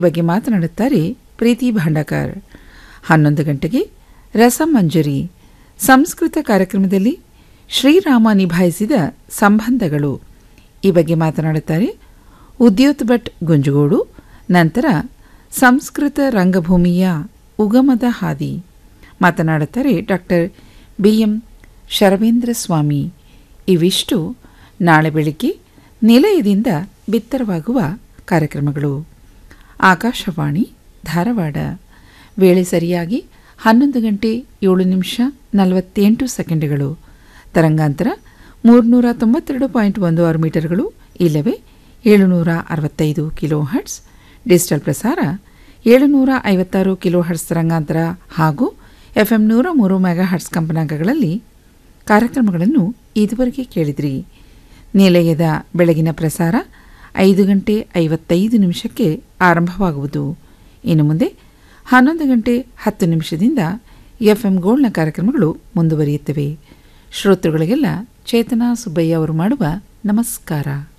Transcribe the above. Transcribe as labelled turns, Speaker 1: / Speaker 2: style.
Speaker 1: ಬಗ್ಗೆ ಮಾತನಾಡುತ್ತಾರೆ ಪ್ರೀತಿ ಭಾಂಡಕರ್ ಹನ್ನೊಂದು ಗಂಟೆಗೆ ರಸಮಂಜರಿ ಸಂಸ್ಕೃತ ಕಾರ್ಯಕ್ರಮದಲ್ಲಿ ಶ್ರೀರಾಮ ನಿಭಾಯಿಸಿದ ಸಂಬಂಧಗಳು ಈ ಬಗ್ಗೆ ಮಾತನಾಡುತ್ತಾರೆ ಉದ್ಯೋತ್ ಭಟ್ ಗುಂಜುಗೋಡು ನಂತರ ಸಂಸ್ಕೃತ ರಂಗಭೂಮಿಯ ಉಗಮದ ಹಾದಿ ಮಾತನಾಡುತ್ತಾರೆ doctor B M Sharavendra Swamy ಇವಿಷ್ಟು ನಾಳೆ ಬೆಳಿಗ್ಗೆ ನಿಲಯದಿಂದ ಬಿತ್ತರವಾಗುವ ಕಾರ್ಯಕ್ರಮಗಳು ಆಕಾಶವಾಣಿ ಧಾರವಾಡ ವೇಳೆ ಸರಿಯಾಗಿ ಹನ್ನೊಂದು ಗಂಟೆ ಏಳು ನಿಮಿಷ ನಲವತ್ತೆಂಟು ಸೆಕೆಂಡ್ಗಳು ತರಂಗಾಂತರ ಮೂರುನೂರ ತೊಂಬತ್ತೆರಡು ಪಾಯಿಂಟ್ ಒಂದು ಆರು ಮೀಟರ್ಗಳು ಇಲ್ಲವೇ ಏಳುನೂರ ಅರವತ್ತೈದು ಕಿಲೋ ಹರ್ಟ್ಸ್ ಡಿಜಿಟಲ್ ಪ್ರಸಾರ ಏಳುನೂರ ಐವತ್ತಾರು ಕಿಲೋ ಹರ್ಟ್ಸ್ ತರಂಗಾಂತರ ಹಾಗೂ ಎಫ್ಎಂ ನೂರ ಮೂರು ಮೆಗಾ ಹರ್ಟ್ಸ್ ಕಂಪನಾಂಕಗಳಲ್ಲಿ ಕಾರ್ಯಕ್ರಮಗಳನ್ನು ಇದುವರೆಗೆ ಕೇಳಿದ್ರಿ ನಿಲಯದ ಬೆಳಗಿನ ಪ್ರಸಾರ ಐದು ಗಂಟೆ ಐವತ್ತೈದು ನಿಮಿಷಕ್ಕೆ ಆರಂಭವಾಗುವುದು ಇನ್ನು ಮುಂದೆ ಹನ್ನೊಂದು ಗಂಟೆ ಹತ್ತು ನಿಮಿಷದಿಂದ ಎಫ್ಎಂ ಗೋಲ್ಡ್ನ ಕಾರ್ಯಕ್ರಮಗಳು ಮುಂದುವರಿಯುತ್ತವೆ ಶ್ರೋತೃಗಳಿಗೆಲ್ಲ ಚೇತನಾ ಸುಬ್ಬಯ್ಯ ಅವರು ಮಾಡುವ ನಮಸ್ಕಾರ